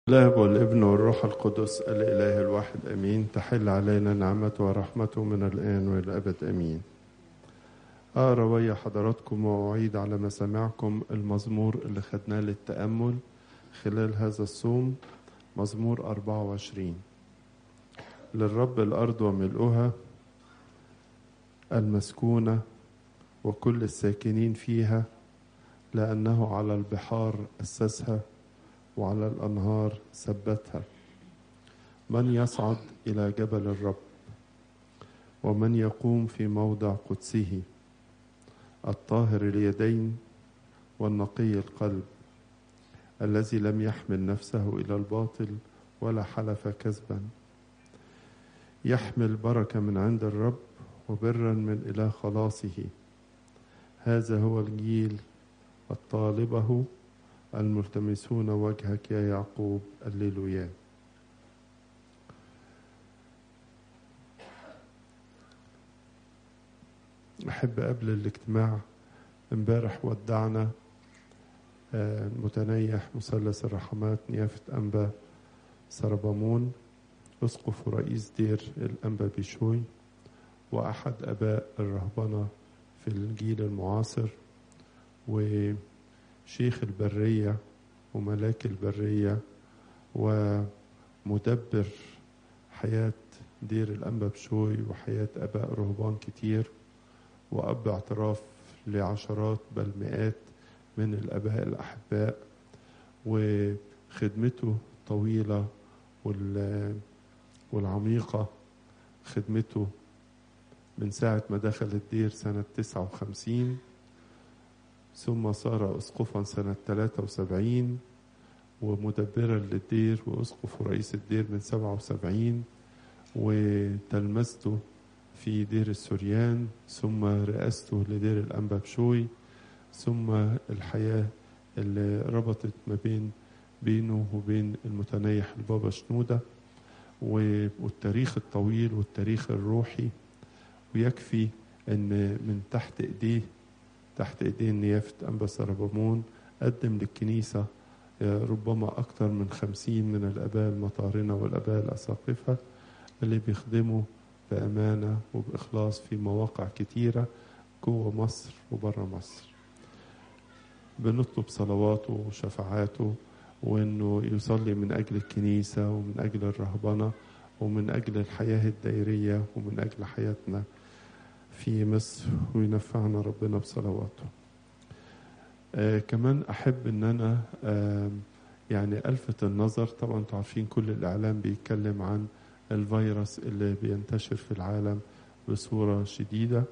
الاب والابن والروح القدس الاله الواحد امين تحل علينا نعمته ورحمته من الان والى الابد امين اقرا ويا حضراتكم واعيد على مسامعكم المزمور اللي خدناه للتامل خلال هذا الصوم مزمور 24 للرب الارض وملؤها المسكونه وكل الساكنين فيها لانه على البحار اسسها وعلى الانهار ثبتها من يصعد الى جبل الرب ومن يقوم في موضع قدسه الطاهر اليدين والنقي القلب الذي لم يحمل نفسه الى الباطل ولا حلف كذبا يحمل بركه من عند الرب وبرا من اله خلاصه هذا هو الجيل الطالبه الملتمسون وجهك يا يعقوب الليلويا أحب قبل الاجتماع امبارح ودعنا متنيح مثلث الرحمات نيافة أنبا سربامون أسقف ورئيس دير الأنبا بيشوي وأحد أباء الرهبنة في الجيل المعاصر وشيخ البرية وملاك البرية ومدبر حياة دير الأنبا بشوي وحياة أباء رهبان كتير وأب اعتراف لعشرات بل مئات من الآباء الأحباء وخدمته طويلة والعميقة خدمته من ساعة ما دخل الدير سنة 59 ثم صار أسقفا سنة 73 ومدبرا للدير وأسقف ورئيس الدير من 77 وتلمذته في دير السوريان ثم رئاسته لدير الأنبا بشوي ثم الحياة اللي ربطت ما بين بينه وبين المتنيح البابا شنودة والتاريخ الطويل والتاريخ الروحي ويكفي ان من تحت ايديه تحت ايديه نيافة انبا سربامون قدم للكنيسة ربما أكثر من خمسين من الآباء المطارنة والآباء الأساقفة اللي بيخدموا بأمانة وبإخلاص في مواقع كتيرة جوه مصر وبره مصر بنطلب صلواته وشفاعاته وانه يصلي من اجل الكنيسه ومن اجل الرهبنه ومن اجل الحياه الدائريه ومن اجل حياتنا في مصر وينفعنا ربنا بصلواته. آه كمان احب ان انا آه يعني الفت النظر طبعا انتوا عارفين كل الاعلام بيتكلم عن الفيروس اللي بينتشر في العالم بصوره شديده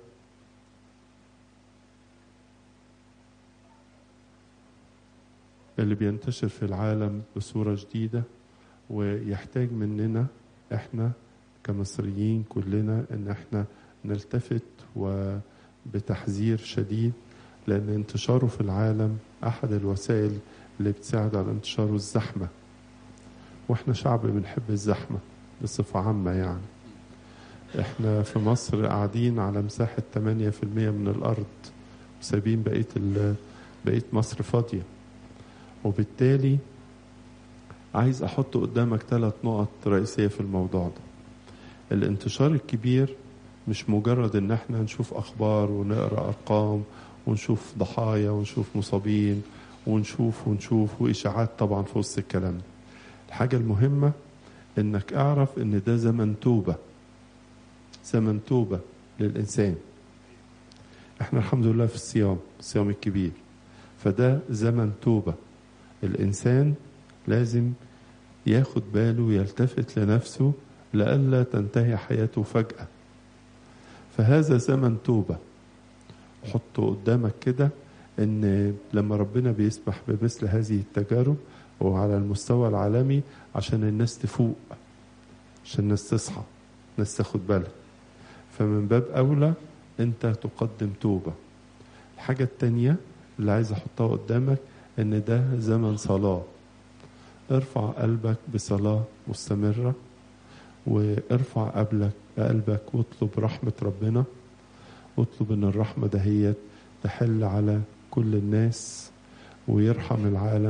اللي بينتشر في العالم بصورة جديدة ويحتاج مننا احنا كمصريين كلنا ان احنا نلتفت وبتحذير شديد لان انتشاره في العالم احد الوسائل اللي بتساعد على انتشاره الزحمة واحنا شعب بنحب الزحمة بصفة عامة يعني احنا في مصر قاعدين على مساحة 8% من الارض وسايبين بقية بقية مصر فاضية وبالتالي عايز احط قدامك ثلاث نقط رئيسيه في الموضوع ده الانتشار الكبير مش مجرد ان احنا نشوف اخبار ونقرا ارقام ونشوف ضحايا ونشوف مصابين ونشوف ونشوف واشاعات طبعا في وسط الكلام ده الحاجه المهمه انك اعرف ان ده زمن توبه زمن توبه للانسان احنا الحمد لله في الصيام الصيام الكبير فده زمن توبه الإنسان لازم ياخد باله ويلتفت لنفسه لئلا تنتهي حياته فجأة فهذا زمن توبة حطه قدامك كده ان لما ربنا بيسمح بمثل هذه التجارب وعلى المستوى العالمي عشان الناس تفوق عشان الناس تصحى الناس تاخد بالها فمن باب أولى أنت تقدم توبة الحاجة التانية اللي عايز أحطها قدامك ان ده زمن صلاة ارفع قلبك بصلاة مستمرة وارفع قبلك قلبك واطلب رحمة ربنا واطلب ان الرحمة دهيت تحل على كل الناس ويرحم العالم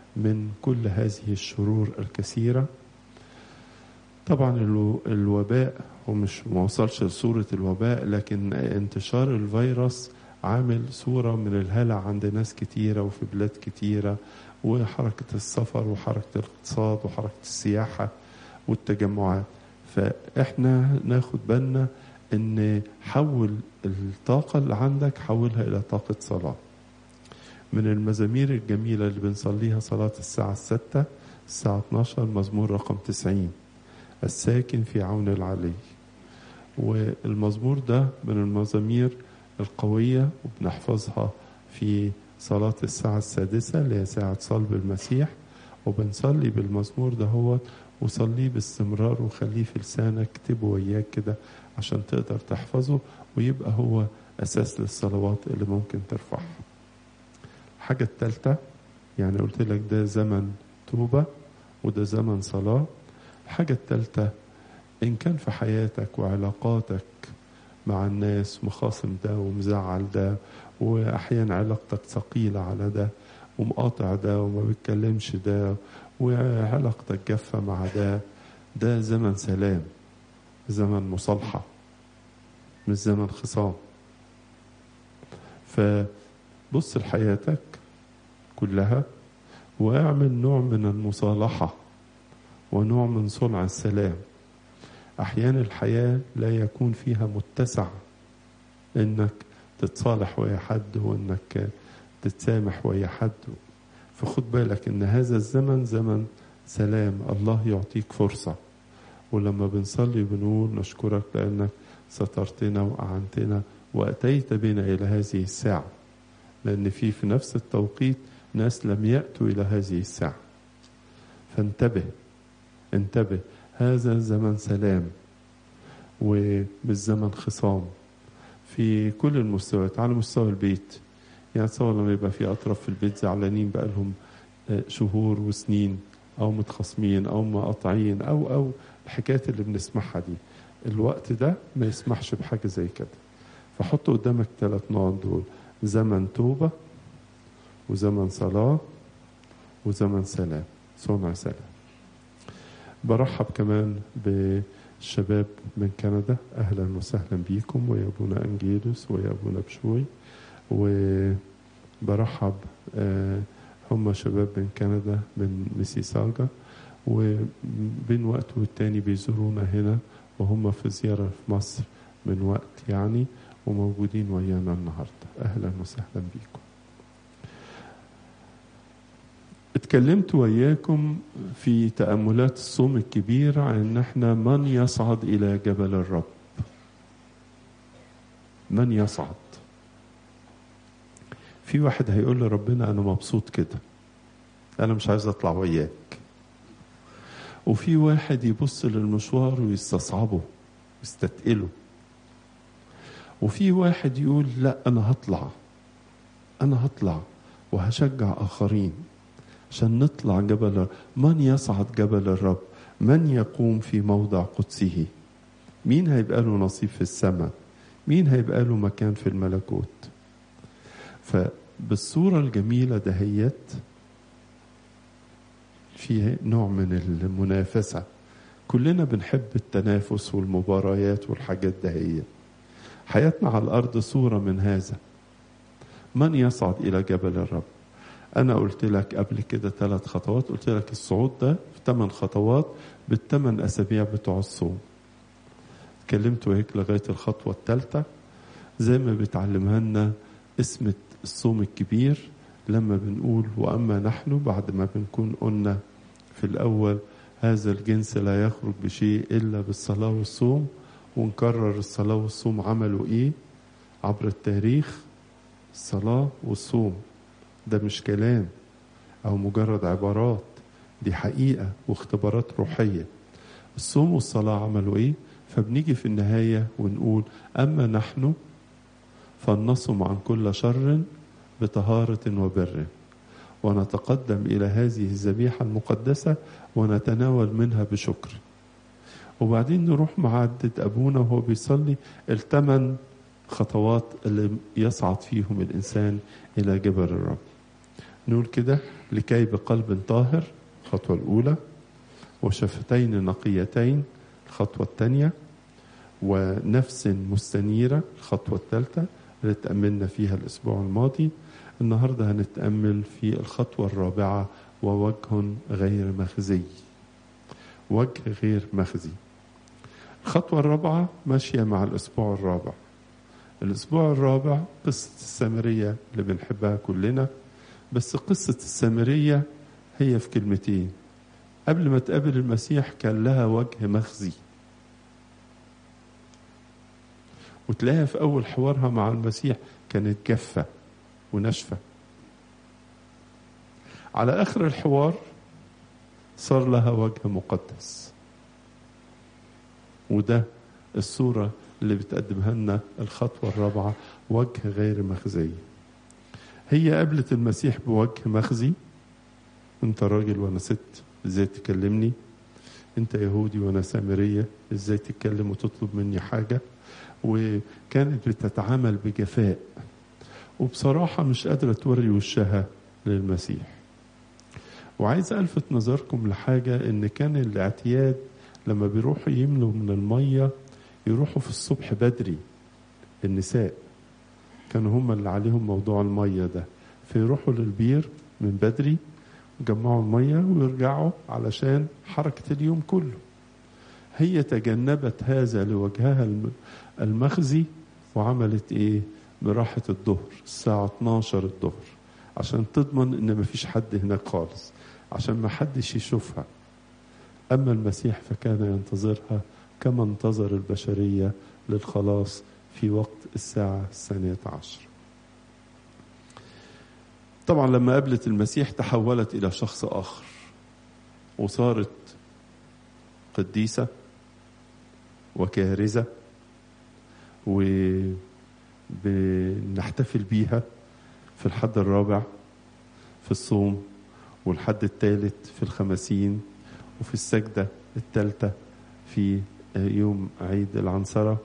من كل هذه الشرور الكثيرة طبعا الوباء ومش ما وصلش لصورة الوباء لكن انتشار الفيروس عامل صورة من الهلع عند ناس كتيرة وفي بلاد كتيرة وحركة السفر وحركة الاقتصاد وحركة السياحة والتجمعات فاحنا ناخد بالنا ان حول الطاقة اللي عندك حولها الى طاقة صلاة من المزامير الجميلة اللي بنصليها صلاة الساعة الستة الساعة 12 مزمور رقم 90 الساكن في عون العلي والمزمور ده من المزامير القوية وبنحفظها في صلاة الساعة السادسة اللي هي ساعة صلب المسيح وبنصلي بالمزمور ده هو وصليه باستمرار وخليه في لسانك اكتبه وياك كده عشان تقدر تحفظه ويبقى هو أساس للصلوات اللي ممكن ترفعها الحاجة التالتة يعني قلت لك ده زمن توبة وده زمن صلاة الحاجة التالتة إن كان في حياتك وعلاقاتك مع الناس مخاصم ده ومزعل ده وأحيانا علاقتك ثقيلة على ده ومقاطع ده وما بتكلمش ده وعلاقتك جافة مع ده ده زمن سلام زمن مصالحة مش زمن خصام فبص لحياتك كلها واعمل نوع من المصالحة ونوع من صنع السلام أحيانا الحياة لا يكون فيها متسع إنك تتصالح ويا حد وإنك تتسامح ويا حد فخد بالك إن هذا الزمن زمن سلام الله يعطيك فرصة ولما بنصلي بنقول نشكرك لأنك سترتنا وأعنتنا وأتيت بنا إلى هذه الساعة لأن في في نفس التوقيت ناس لم يأتوا إلى هذه الساعة فانتبه انتبه هذا زمن سلام ومش زمن خصام في كل المستويات على مستوى البيت يعني تصور لما يبقى في أطراف في البيت زعلانين بقالهم شهور وسنين أو متخاصمين أو مقاطعين أو أو الحكايات اللي بنسمعها دي الوقت ده ما يسمحش بحاجة زي كده فحط قدامك ثلاث نقط دول زمن توبة وزمن صلاة وزمن سلام صنع سلام برحب كمان بالشباب من كندا أهلا وسهلا بيكم ويا أبونا أنجيلوس ويا أبونا بشوي وبرحب هم شباب من كندا من ميسيساجا وبين وقت والتاني بيزورونا هنا وهم في زيارة في مصر من وقت يعني وموجودين ويانا النهاردة أهلا وسهلا بيكم اتكلمت وياكم في تأملات الصوم الكبير عن ان احنا من يصعد الى جبل الرب من يصعد في واحد هيقول لربنا انا مبسوط كده انا مش عايز اطلع وياك وفي واحد يبص للمشوار ويستصعبه يستتقله وفي واحد يقول لا انا هطلع انا هطلع وهشجع اخرين عشان نطلع جبل من يصعد جبل الرب من يقوم في موضع قدسه مين هيبقى له نصيب في السماء مين هيبقى له مكان في الملكوت فبالصورة الجميلة دهيت في نوع من المنافسة كلنا بنحب التنافس والمباريات والحاجات دهيت حياتنا على الأرض صورة من هذا من يصعد إلى جبل الرب أنا قلت لك قبل كده ثلاث خطوات قلت لك الصعود ده في ثمان خطوات بالثمان أسابيع بتوع الصوم اتكلمت وهيك لغاية الخطوة الثالثة زي ما بتعلمها لنا اسم الصوم الكبير لما بنقول وأما نحن بعد ما بنكون قلنا في الأول هذا الجنس لا يخرج بشيء إلا بالصلاة والصوم ونكرر الصلاة والصوم عملوا إيه عبر التاريخ الصلاة والصوم ده مش كلام أو مجرد عبارات دي حقيقة واختبارات روحية الصوم والصلاة عملوا إيه فبنيجي في النهاية ونقول أما نحن فلنصم عن كل شر بطهارة وبر ونتقدم إلى هذه الذبيحة المقدسة ونتناول منها بشكر وبعدين نروح مع عدة أبونا وهو بيصلي الثمن خطوات اللي يصعد فيهم الإنسان إلى جبل الرب نقول كده لكي بقلب طاهر الخطوة الأولى وشفتين نقيتين الخطوة الثانية ونفس مستنيرة الخطوة الثالثة اللي تأملنا فيها الأسبوع الماضي النهاردة هنتأمل في الخطوة الرابعة ووجه غير مخزي وجه غير مخزي الخطوة الرابعة ماشية مع الأسبوع الرابع الأسبوع الرابع قصة السامرية اللي بنحبها كلنا بس قصة السامرية هي في كلمتين قبل ما تقابل المسيح كان لها وجه مخزي وتلاقيها في أول حوارها مع المسيح كانت جافة وناشفة على آخر الحوار صار لها وجه مقدس وده الصورة اللي بتقدمها لنا الخطوة الرابعة وجه غير مخزي هي قابلت المسيح بوجه مخزي انت راجل وانا ست ازاي تكلمني انت يهودي وانا سامرية ازاي تتكلم وتطلب مني حاجة وكانت بتتعامل بجفاء وبصراحة مش قادرة توري وشها للمسيح وعايز ألفت نظركم لحاجة إن كان الاعتياد لما بيروحوا يملوا من المية يروحوا في الصبح بدري النساء كانوا هم اللي عليهم موضوع المية ده فيروحوا للبير من بدري يجمعوا المية ويرجعوا علشان حركة اليوم كله هي تجنبت هذا لوجهها المخزي وعملت ايه براحة الظهر الساعة 12 الظهر عشان تضمن ان مفيش حد هناك خالص عشان ما حدش يشوفها اما المسيح فكان ينتظرها كما انتظر البشرية للخلاص في وقت الساعة الثانية عشر طبعا لما قابلت المسيح تحولت إلى شخص آخر وصارت قديسة وكارزة وبنحتفل بيها في الحد الرابع في الصوم والحد الثالث في الخمسين وفي السجدة الثالثة في يوم عيد العنصرة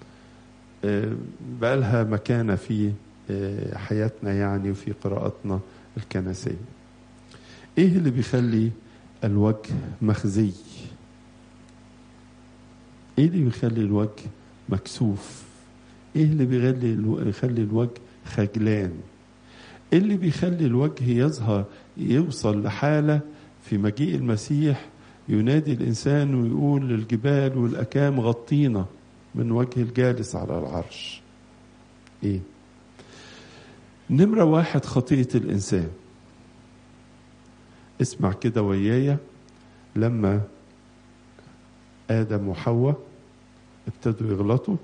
بقى لها مكانة في حياتنا يعني وفي قراءتنا الكنسية ايه اللي بيخلي الوجه مخزي ايه اللي بيخلي الوجه مكسوف ايه اللي بيخلي يخلي الوجه خجلان ايه اللي بيخلي الوجه يظهر يوصل لحالة في مجيء المسيح ينادي الإنسان ويقول للجبال والأكام غطينا من وجه الجالس على العرش إيه نمرة واحد خطية الإنسان اسمع كده ويايا لما آدم وحواء ابتدوا يغلطوا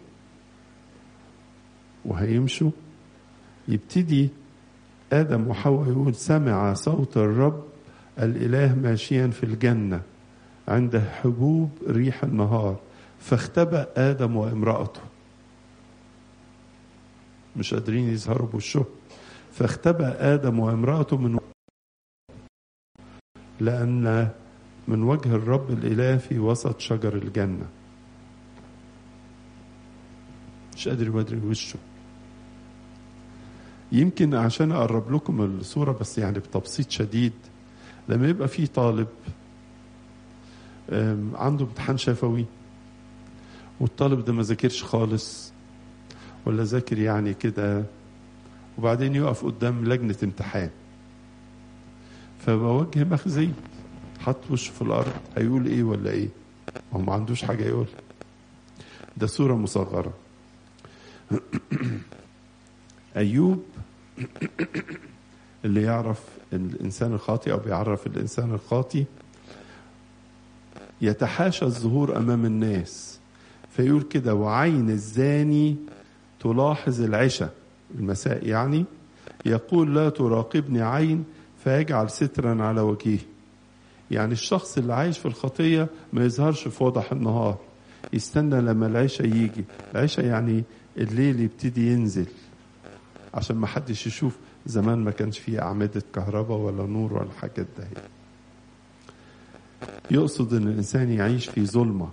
وهيمشوا يبتدي آدم وحواء يقول سمع صوت الرب الإله ماشيا في الجنة عند حبوب ريح النهار فاختبأ آدم وامرأته مش قادرين يظهروا بوشهم فاختبأ آدم وامرأته من لأن من وجه الرب الإله في وسط شجر الجنة مش قادر يودري وشه يمكن عشان أقرب لكم الصورة بس يعني بتبسيط شديد لما يبقى في طالب عنده امتحان شفوي والطالب ده ما ذاكرش خالص ولا ذاكر يعني كده وبعدين يقف قدام لجنة امتحان فبوجه مخزي حط وشه في الأرض هيقول إيه ولا إيه هو ما عندوش حاجة يقول ده صورة مصغرة أيوب اللي يعرف الإنسان الخاطئ أو بيعرف الإنسان الخاطئ يتحاشى الظهور أمام الناس فيقول كده وعين الزاني تلاحظ العشاء المساء يعني يقول لا تراقبني عين فيجعل سترا على وجهه يعني الشخص اللي عايش في الخطية ما يظهرش في وضح النهار يستنى لما العشاء يجي العشاء يعني الليل يبتدي ينزل عشان ما حدش يشوف زمان ما كانش فيه أعمدة كهرباء ولا نور ولا حاجات ده يقصد ان الانسان يعيش في ظلمه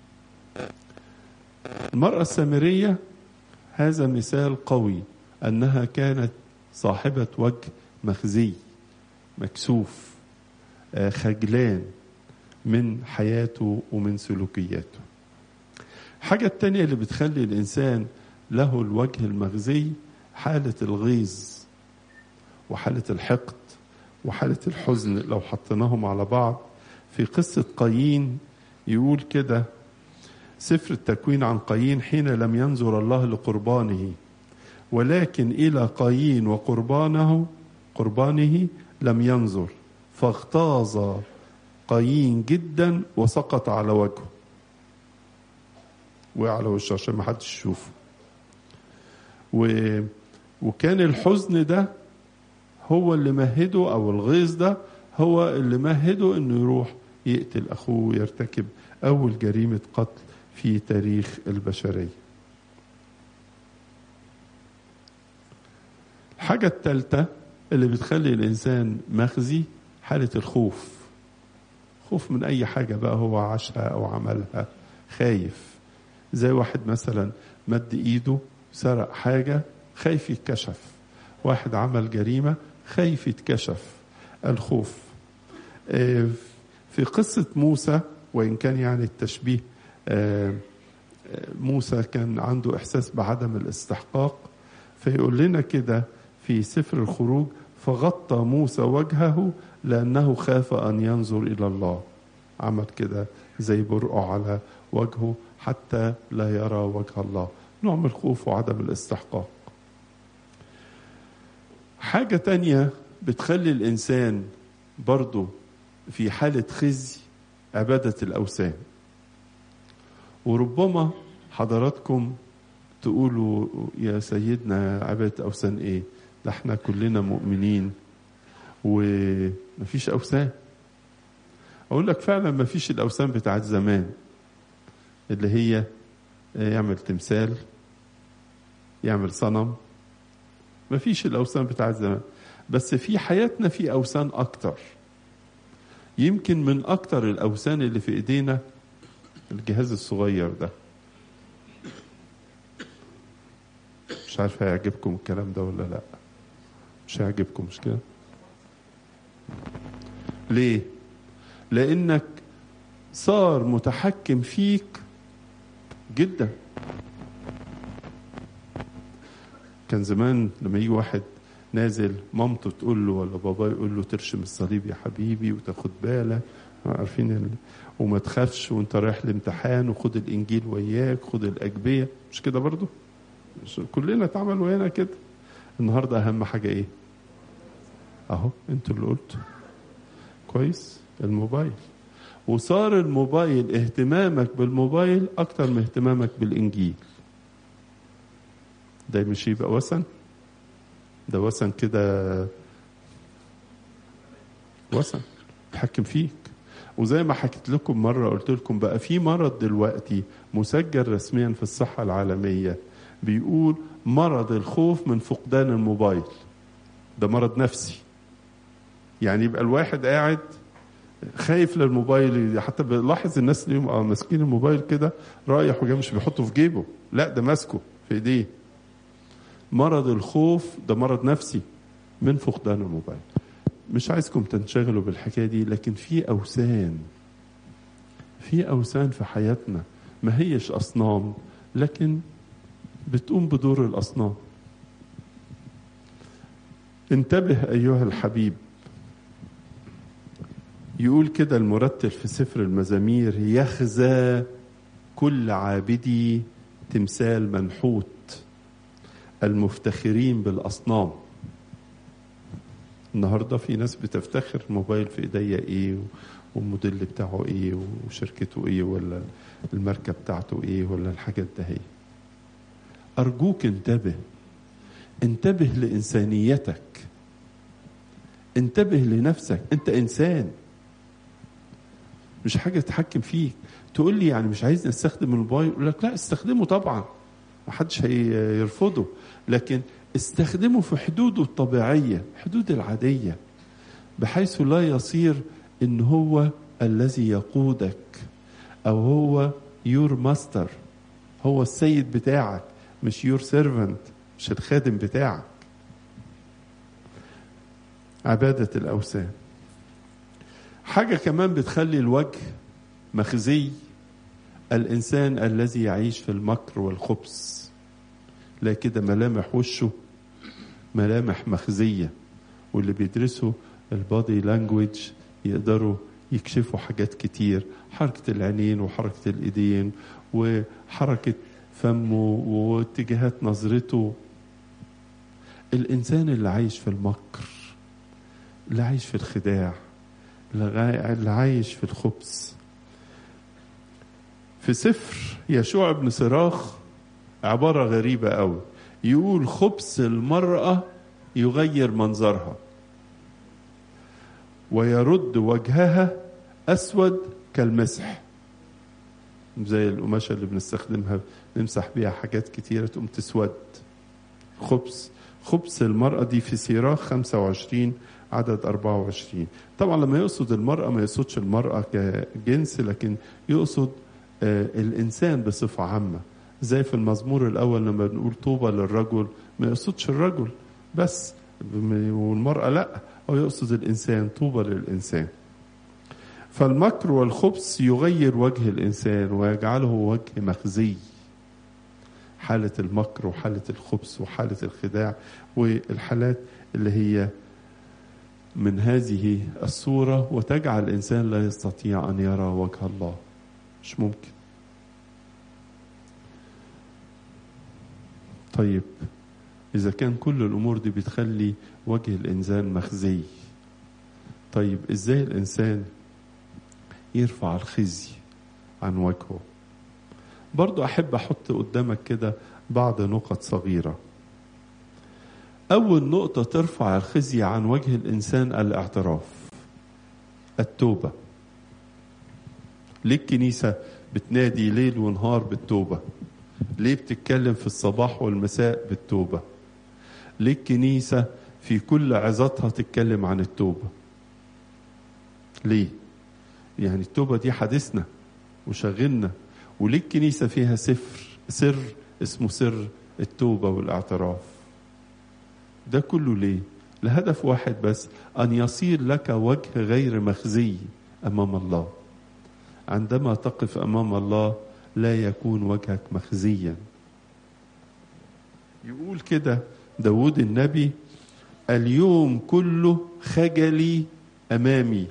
المراه السامريه هذا مثال قوي انها كانت صاحبه وجه مخزي مكسوف آه، خجلان من حياته ومن سلوكياته حاجة التانية اللي بتخلي الإنسان له الوجه المغزي حالة الغيظ وحالة الحقد وحالة الحزن لو حطيناهم على بعض في قصة قايين يقول كده سفر التكوين عن قايين حين لم ينظر الله لقربانه ولكن إلى قايين وقربانه قربانه لم ينظر فاغتاظ قايين جدا وسقط على وجهه وقع على وشه عشان ما حدش يشوفه و... وكان الحزن ده هو اللي مهده او الغيظ ده هو اللي مهده انه يروح يقتل اخوه ويرتكب اول جريمه قتل في تاريخ البشريه الحاجه الثالثه اللي بتخلي الانسان مخزي حاله الخوف خوف من اي حاجه بقى هو عاشها او عملها خايف زي واحد مثلا مد ايده سرق حاجه خايف يتكشف واحد عمل جريمه خايف يتكشف الخوف آه، في قصه موسى وان كان يعني التشبيه آه، آه، موسى كان عنده احساس بعدم الاستحقاق فيقول لنا كده في سفر الخروج فغطى موسى وجهه لانه خاف ان ينظر الى الله عمل كده زي برقع على وجهه حتى لا يرى وجه الله نوع من الخوف وعدم الاستحقاق حاجة تانية بتخلي الإنسان برضه في حالة خزي عبادة الأوثان وربما حضراتكم تقولوا يا سيدنا عبادة أوثان إيه ده احنا كلنا مؤمنين ومفيش أوثان أقول لك فعلا مفيش الأوثان بتاعت زمان اللي هي يعمل تمثال يعمل صنم مفيش الأوثان بتاعت زمان بس في حياتنا في أوثان أكتر يمكن من أكتر الأوثان اللي في إيدينا الجهاز الصغير ده مش عارف هيعجبكم الكلام ده ولا لا مش هيعجبكم مش كده ليه لانك صار متحكم فيك جدا كان زمان لما يجي واحد نازل مامته تقول له ولا بابا يقول له ترشم الصليب يا حبيبي وتاخد بالك عارفين ال... وما تخافش وانت رايح الامتحان وخد الانجيل وياك خد الاجبيه مش كده برضو مش كلنا اتعمل ويانا كده النهارده اهم حاجه ايه اهو انتوا اللي قلتوا كويس الموبايل وصار الموبايل اهتمامك بالموبايل اكتر من اهتمامك بالانجيل ده مش يبقى وثن ده وثن كده وثن بيتحكم فيك وزي ما حكيت لكم مرة قلت لكم بقى في مرض دلوقتي مسجل رسميا في الصحة العالمية بيقول مرض الخوف من فقدان الموبايل ده مرض نفسي يعني يبقى الواحد قاعد خايف للموبايل حتى بلاحظ الناس اللي هم ماسكين الموبايل كده رايح وجاي مش بيحطه في جيبه لا ده ماسكه في ايديه مرض الخوف ده مرض نفسي من فقدان الموبايل مش عايزكم تنشغلوا بالحكايه دي لكن في اوثان في اوثان في حياتنا ما هيش اصنام لكن بتقوم بدور الاصنام انتبه ايها الحبيب يقول كده المرتل في سفر المزامير يخزى كل عابدي تمثال منحوت المفتخرين بالاصنام النهارده في ناس بتفتخر الموبايل في ايديا ايه والموديل بتاعه ايه وشركته ايه ولا الماركه بتاعته ايه ولا الحاجات ده هي ارجوك انتبه انتبه لانسانيتك انتبه لنفسك انت انسان مش حاجه تتحكم فيك تقول لي يعني مش عايز نستخدم الموبايل يقول لك لا استخدمه طبعا ما حدش هيرفضه لكن استخدمه في حدوده الطبيعيه حدود العاديه بحيث لا يصير ان هو الذي يقودك او هو يور ماستر هو السيد بتاعك مش يور سيرفنت مش الخادم بتاعك عبادة الأوثان حاجة كمان بتخلي الوجه مخزي الإنسان الذي يعيش في المكر والخبث لا كده ملامح وشه ملامح مخزية واللي بيدرسوا البادي لانجويج يقدروا يكشفوا حاجات كتير حركة العينين وحركة الإيدين وحركة فمه واتجاهات نظرته الإنسان اللي عايش في المكر اللي عايش في الخداع اللي عايش في الخبث في سفر يشوع بن صراخ عبارة غريبة قوي يقول خبث المرأة يغير منظرها ويرد وجهها أسود كالمسح زي القماشة اللي بنستخدمها نمسح بيها حاجات كتيرة تقوم تسود خبث خبث المرأة دي في سيراخ 25 عدد 24 طبعا لما يقصد المرأة ما يقصدش المرأة كجنس لكن يقصد آه الإنسان بصفة عامة زي في المزمور الأول لما بنقول طوبى للرجل ما يقصدش الرجل بس والمرأة لا هو يقصد الإنسان طوبى للإنسان فالمكر والخبث يغير وجه الإنسان ويجعله وجه مخزي حالة المكر وحالة الخبث وحالة الخداع والحالات اللي هي من هذه الصورة وتجعل الإنسان لا يستطيع أن يرى وجه الله مش ممكن طيب إذا كان كل الأمور دي بتخلي وجه الإنسان مخزي طيب إزاي الإنسان يرفع الخزي عن وجهه برضو أحب أحط قدامك كده بعض نقط صغيرة أول نقطة ترفع الخزي عن وجه الإنسان الاعتراف التوبة ليه الكنيسة بتنادي ليل ونهار بالتوبة ليه بتتكلم في الصباح والمساء بالتوبة ليه الكنيسة في كل عظاتها تتكلم عن التوبة ليه يعني التوبة دي حديثنا وشغلنا وليه الكنيسة فيها سفر سر اسمه سر التوبة والاعتراف ده كله ليه لهدف واحد بس أن يصير لك وجه غير مخزي أمام الله عندما تقف أمام الله لا يكون وجهك مخزيا يقول كده داود النبي اليوم كله خجلي أمامي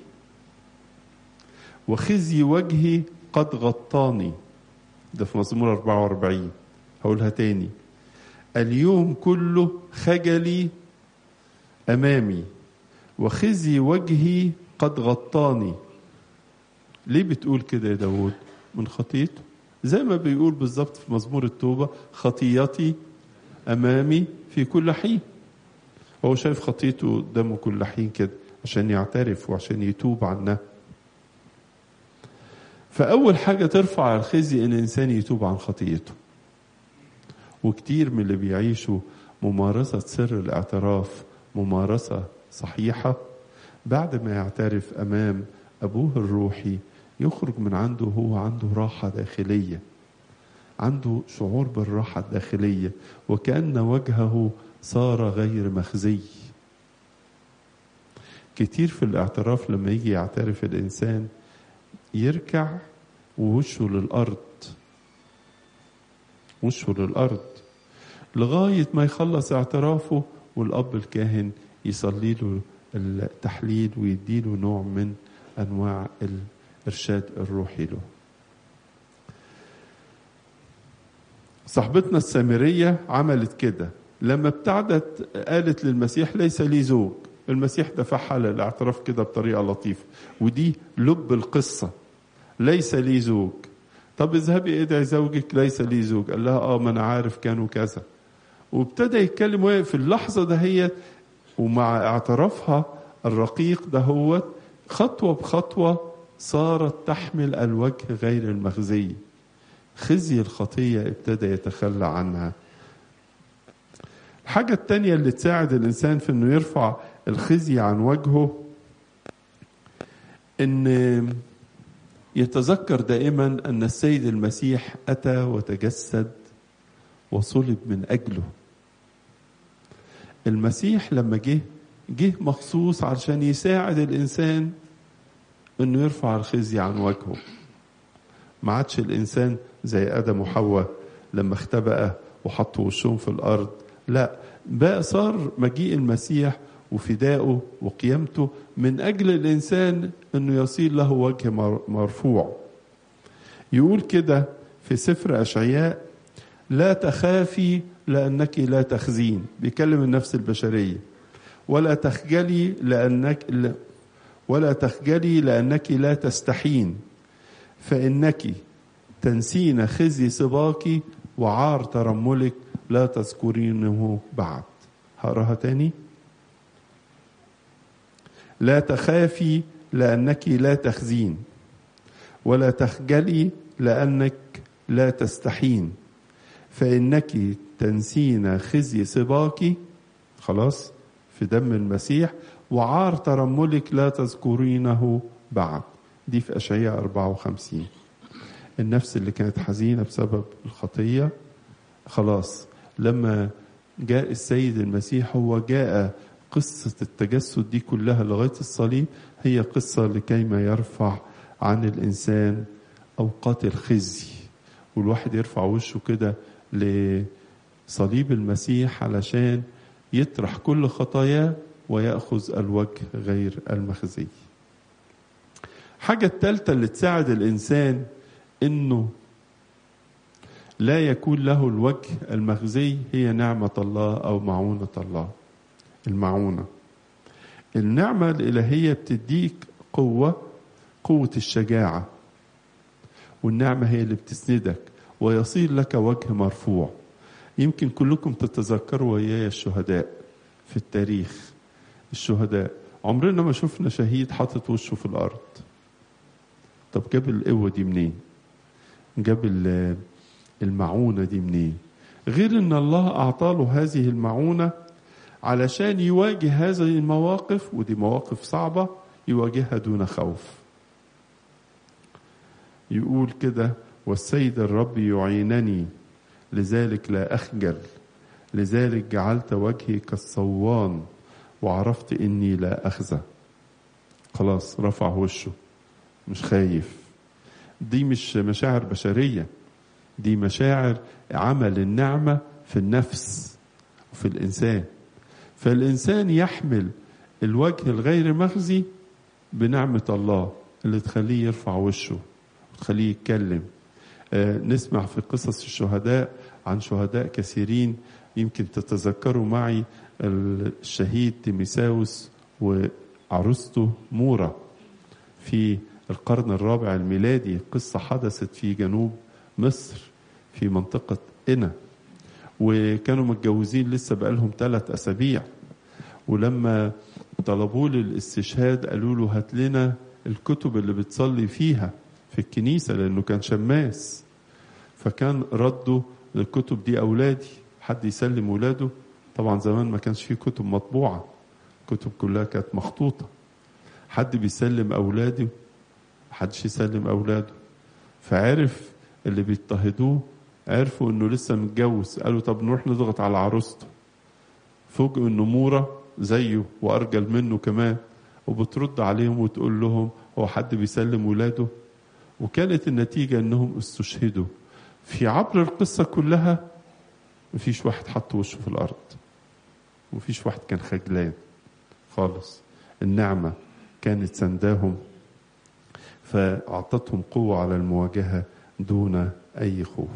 وخزي وجهي قد غطاني ده في مزمور 44 هقولها تاني اليوم كله خجلي أمامي وخزي وجهي قد غطاني ليه بتقول كده يا داود من خطيته زي ما بيقول بالظبط في مزمور التوبة خطيتي أمامي في كل حين هو شايف خطيته قدامه كل حين كده عشان يعترف وعشان يتوب عنها فأول حاجة ترفع الخزي إن الإنسان يتوب عن خطيته وكتير من اللي بيعيشوا ممارسة سر الاعتراف ممارسة صحيحة بعد ما يعترف أمام أبوه الروحي يخرج من عنده هو عنده راحة داخلية عنده شعور بالراحة الداخلية وكأن وجهه صار غير مخزي كتير في الاعتراف لما يجي يعترف الإنسان يركع ووشه للأرض وشه للأرض لغاية ما يخلص اعترافه والأب الكاهن يصلي له التحليل ويديله نوع من أنواع الإرشاد الروحي له صاحبتنا السامرية عملت كده لما ابتعدت قالت للمسيح ليس لي زوج المسيح دفعها للاعتراف كده بطريقة لطيفة ودي لب القصة ليس لي زوج طب اذهبي ادعي زوجك ليس لي زوج قال لها اه ما انا عارف كانوا كذا وابتدى يتكلم وهي في اللحظة دهيت ومع اعترافها الرقيق دهوت خطوة بخطوة صارت تحمل الوجه غير المخزي خزي الخطية ابتدى يتخلى عنها الحاجة التانية اللي تساعد الإنسان في إنه يرفع الخزي عن وجهه إن يتذكر دائما أن السيد المسيح أتى وتجسد وصلب من أجله المسيح لما جه جه مخصوص علشان يساعد الإنسان إنه يرفع الخزي عن وجهه ما عادش الإنسان زي آدم وحواء لما اختبأ وحطوا وشهم في الأرض لا بقى صار مجيء المسيح وفدائه وقيامته من أجل الإنسان أنه يصير له وجه مرفوع يقول كده في سفر أشعياء لا تخافي لأنك لا تخزين بيكلم النفس البشرية ولا تخجلي لأنك ولا تخجلي لأنك لا تستحين فإنك تنسين خزي سباك وعار ترملك لا تذكرينه بعد هقراها تاني لا تخافي لأنك لا تخزين ولا تخجلي لأنك لا تستحين فإنك تنسين خزي سباك خلاص في دم المسيح وعار ترملك لا تذكرينه بعد دي في أشعياء 54 النفس اللي كانت حزينة بسبب الخطية خلاص لما جاء السيد المسيح هو جاء قصة التجسد دي كلها لغاية الصليب هي قصة لكيما يرفع عن الإنسان أوقات الخزي والواحد يرفع وشه كده لصليب المسيح علشان يطرح كل خطاياه ويأخذ الوجه غير المخزي حاجة التالتة اللي تساعد الإنسان إنه لا يكون له الوجه المخزي هي نعمة الله أو معونة الله المعونة النعمة الإلهية بتديك قوة قوة الشجاعة والنعمة هي اللي بتسندك ويصير لك وجه مرفوع يمكن كلكم تتذكروا وياي الشهداء في التاريخ الشهداء عمرنا ما شفنا شهيد حاطط وشه في الأرض طب جاب القوة دي منين جاب المعونة دي منين غير ان الله اعطاله هذه المعونة علشان يواجه هذه المواقف ودي مواقف صعبة يواجهها دون خوف يقول كده والسيد الرب يعينني لذلك لا أخجل لذلك جعلت وجهي كالصوان وعرفت إني لا أخزى خلاص رفع وشه مش خايف دي مش مشاعر بشرية دي مشاعر عمل النعمة في النفس وفي الإنسان فالإنسان يحمل الوجه الغير مخزي بنعمة الله اللي تخليه يرفع وشه وتخليه يتكلم آه نسمع في قصص الشهداء عن شهداء كثيرين يمكن تتذكروا معي الشهيد تيميساوس وعروسته مورا في القرن الرابع الميلادي قصة حدثت في جنوب مصر في منطقة إنا وكانوا متجوزين لسه بقالهم ثلاث أسابيع ولما طلبوه للاستشهاد قالوا له هات لنا الكتب اللي بتصلي فيها في الكنيسة لأنه كان شماس فكان رده الكتب دي أولادي حد يسلم ولاده طبعا زمان ما كانش فيه كتب مطبوعة كتب كلها كانت مخطوطة حد بيسلم أولاده محدش يسلم أولاده فعرف اللي بيضطهدوه عرفوا انه لسه متجوز قالوا طب نروح نضغط على عروسته فوجئوا انه مورة زيه وارجل منه كمان وبترد عليهم وتقول لهم هو حد بيسلم ولاده وكانت النتيجة انهم استشهدوا في عبر القصة كلها مفيش واحد حط وشه في الارض مفيش واحد كان خجلان خالص النعمة كانت سنداهم فأعطتهم قوة على المواجهة دون أي خوف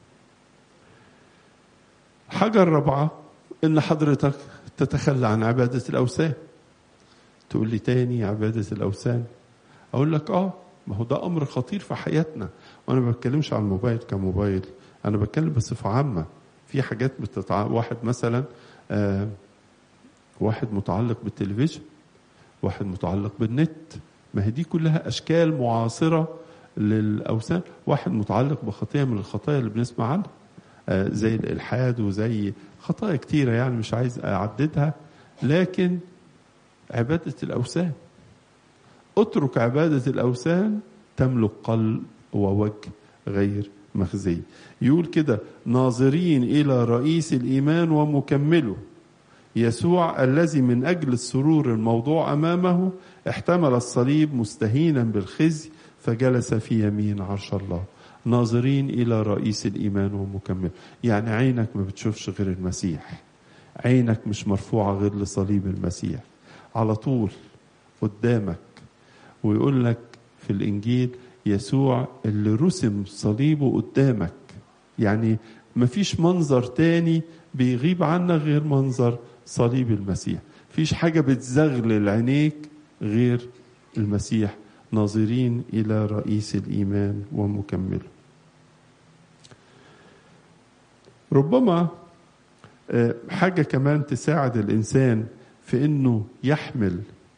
حاجة الرابعة إن حضرتك تتخلى عن عبادة الأوثان تقول لي تاني عبادة الأوثان أقول لك آه ما هو ده أمر خطير في حياتنا وأنا ما بتكلمش عن الموبايل كموبايل أنا بتكلم بصفة عامة في حاجات بتتع... واحد مثلا آه واحد متعلق بالتلفزيون واحد متعلق بالنت ما هي دي كلها أشكال معاصرة للأوثان واحد متعلق بخطية من الخطايا اللي بنسمع عنها آه زي الإلحاد وزي خطايا كتيرة يعني مش عايز أعددها لكن عبادة الأوثان اترك عبادة الأوثان تملك قلب ووجه غير مخزي يقول كده ناظرين إلى رئيس الإيمان ومكمله يسوع الذي من أجل السرور الموضوع أمامه احتمل الصليب مستهينا بالخزي فجلس في يمين عرش الله ناظرين إلى رئيس الإيمان ومكمل يعني عينك ما بتشوفش غير المسيح عينك مش مرفوعة غير لصليب المسيح على طول قدامك ويقول لك في الإنجيل يسوع اللي رسم صليبه قدامك يعني مفيش منظر تاني بيغيب عنك غير منظر صليب المسيح فيش حاجة بتزغلل عينيك غير المسيح ناظرين إلى رئيس الإيمان ومكمله ربما حاجة كمان تساعد الإنسان في أنه يحمل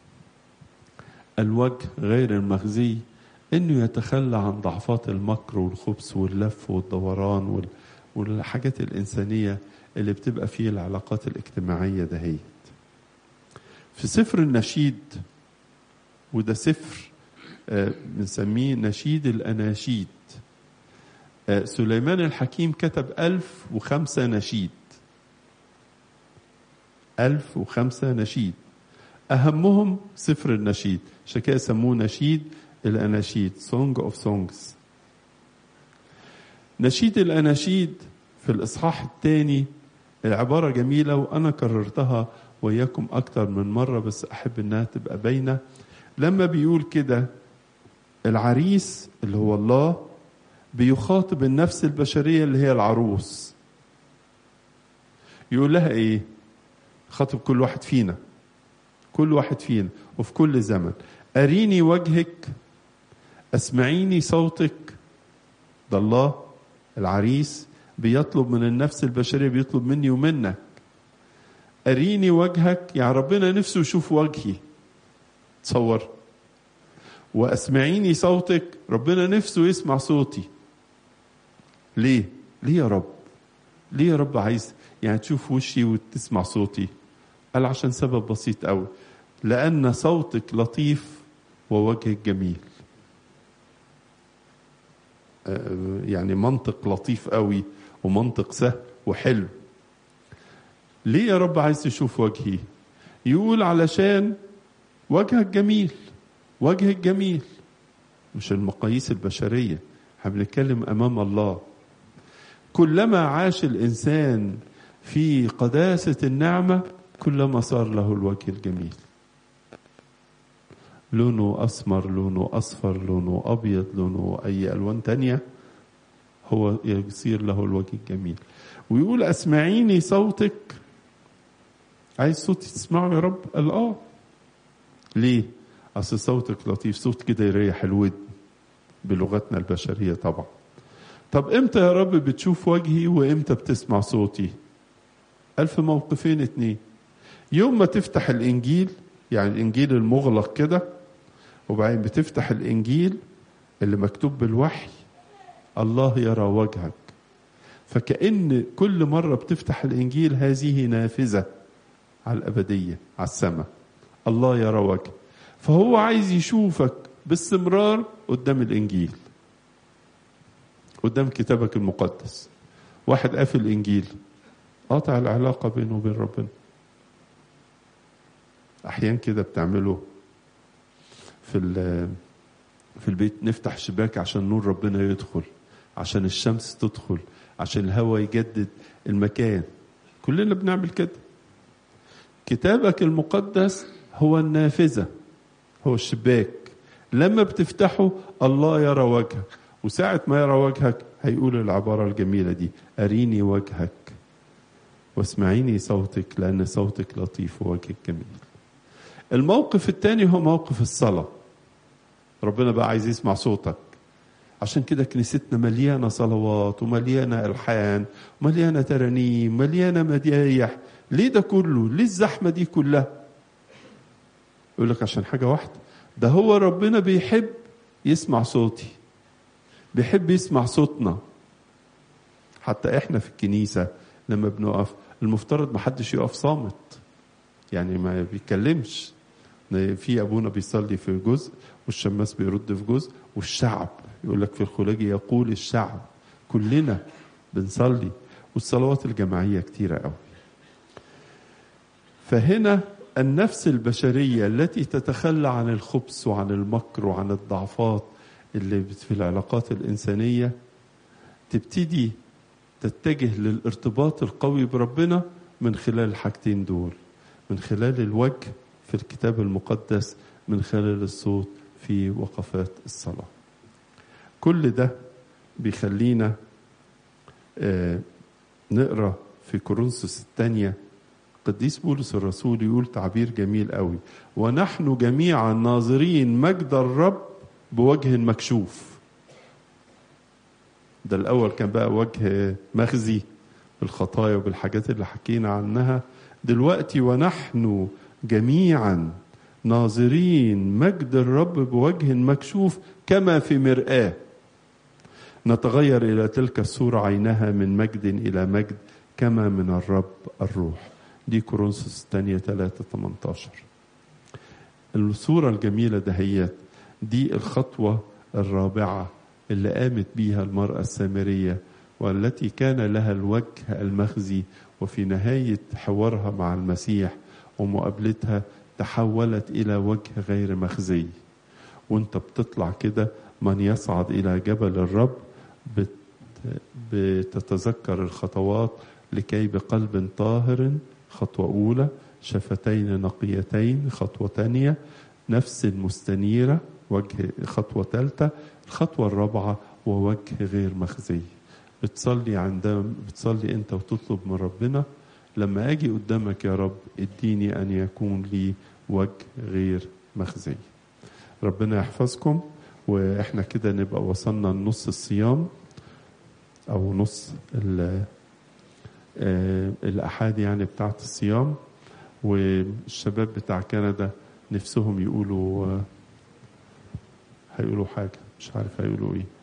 الوجه غير المخزي أنه يتخلى عن ضعفات المكر والخبث واللف والدوران والحاجات الإنسانية اللي بتبقى فيه العلاقات الاجتماعية دهيت في سفر النشيد وده سفر بنسميه نشيد الأناشيد سليمان الحكيم كتب ألف وخمسة نشيد ألف وخمسة نشيد أهمهم سفر النشيد عشان كده سموه نشيد الأناشيد Song of Songs نشيد الأناشيد في الإصحاح الثاني العبارة جميلة وأنا كررتها وإياكم أكتر من مرة بس أحب إنها تبقى باينة لما بيقول كده العريس اللي هو الله بيخاطب النفس البشرية اللي هي العروس يقول لها إيه خاطب كل واحد فينا كل واحد فينا وفي كل زمن أريني وجهك أسمعيني صوتك ده الله العريس بيطلب من النفس البشرية بيطلب مني ومنك أريني وجهك يعني ربنا نفسه يشوف وجهي تصور وأسمعيني صوتك ربنا نفسه يسمع صوتي ليه ليه يا رب ليه يا رب عايز يعني تشوف وشي وتسمع صوتي قال عشان سبب بسيط قوي لأن صوتك لطيف ووجهك جميل يعني منطق لطيف قوي ومنطق سهل وحلو ليه يا رب عايز تشوف وجهي يقول علشان وجهك جميل وجهك جميل مش المقاييس البشرية احنا بنتكلم أمام الله كلما عاش الإنسان في قداسة النعمة كلما صار له الوجه الجميل لونه أسمر لونه أصفر لونه أبيض لونه أي ألوان تانية هو يصير له الوجه الجميل ويقول أسمعيني صوتك عايز صوتي تسمعه يا رب قال آه ليه أصل صوتك لطيف صوت كده يريح الود بلغتنا البشرية طبعا طب امتى يا رب بتشوف وجهي وامتى بتسمع صوتي قال في موقفين اتنين يوم ما تفتح الانجيل يعني الانجيل المغلق كده وبعدين بتفتح الانجيل اللي مكتوب بالوحي الله يرى وجهك فكأن كل مرة بتفتح الانجيل هذه نافذة على الأبدية على السماء الله يرى وجهك فهو عايز يشوفك باستمرار قدام الانجيل قدام كتابك المقدس واحد قافل الانجيل قاطع العلاقة بينه وبين ربنا أحيان كده بتعمله في في البيت نفتح شباك عشان نور ربنا يدخل عشان الشمس تدخل عشان الهواء يجدد المكان كلنا بنعمل كده كتابك المقدس هو النافذة هو الشباك لما بتفتحه الله يرى وجهك وساعة ما يرى وجهك هيقول العبارة الجميلة دي أريني وجهك واسمعيني صوتك لأن صوتك لطيف ووجهك جميل الموقف الثاني هو موقف الصلاة ربنا بقى عايز يسمع صوتك عشان كده كنيستنا مليانة صلوات ومليانة ألحان ومليانة ترانيم مليانة مديايح ليه ده كله ليه الزحمة دي كلها يقول لك عشان حاجة واحدة ده هو ربنا بيحب يسمع صوتي بيحب يسمع صوتنا حتى احنا في الكنيسة لما بنقف المفترض ما حدش يقف صامت يعني ما بيتكلمش في ابونا بيصلي في جزء والشماس بيرد في جزء والشعب يقول لك في الخلاجي يقول الشعب كلنا بنصلي والصلوات الجماعيه كتيره قوي فهنا النفس البشرية التي تتخلى عن الخبث وعن المكر وعن الضعفات اللي في العلاقات الإنسانية تبتدي تتجه للارتباط القوي بربنا من خلال الحاجتين دول من خلال الوجه في الكتاب المقدس من خلال الصوت في وقفات الصلاة كل ده بيخلينا آه نقرا في كورنثوس الثانيه قديس بولس الرسول يقول تعبير جميل قوي ونحن جميعا ناظرين مجد الرب بوجه مكشوف ده الاول كان بقى وجه مخزي بالخطايا وبالحاجات اللي حكينا عنها دلوقتي ونحن جميعا ناظرين مجد الرب بوجه مكشوف كما في مرآة نتغير إلى تلك الصورة عينها من مجد إلى مجد كما من الرب الروح دي كورنثوس الثانية 3 18 الصورة الجميلة دهيت دي الخطوة الرابعة اللي قامت بيها المرأة السامرية والتي كان لها الوجه المخزي وفي نهاية حوارها مع المسيح ومقابلتها تحولت إلى وجه غير مخزي وانت بتطلع كده من يصعد إلى جبل الرب بت بتتذكر الخطوات لكي بقلب طاهر خطوة أولى شفتين نقيتين خطوة تانية نفس مستنيرة وجه خطوة ثالثة الخطوة الرابعة ووجه غير مخزي بتصلي عندما بتصلي انت وتطلب من ربنا لما اجي قدامك يا رب اديني ان يكون لي وجه غير مخزي ربنا يحفظكم واحنا كده نبقى وصلنا لنص الصيام او نص الاحاد يعني بتاعت الصيام والشباب بتاع كندا نفسهم يقولوا هيقولوا حاجه مش عارف هيقولوا ايه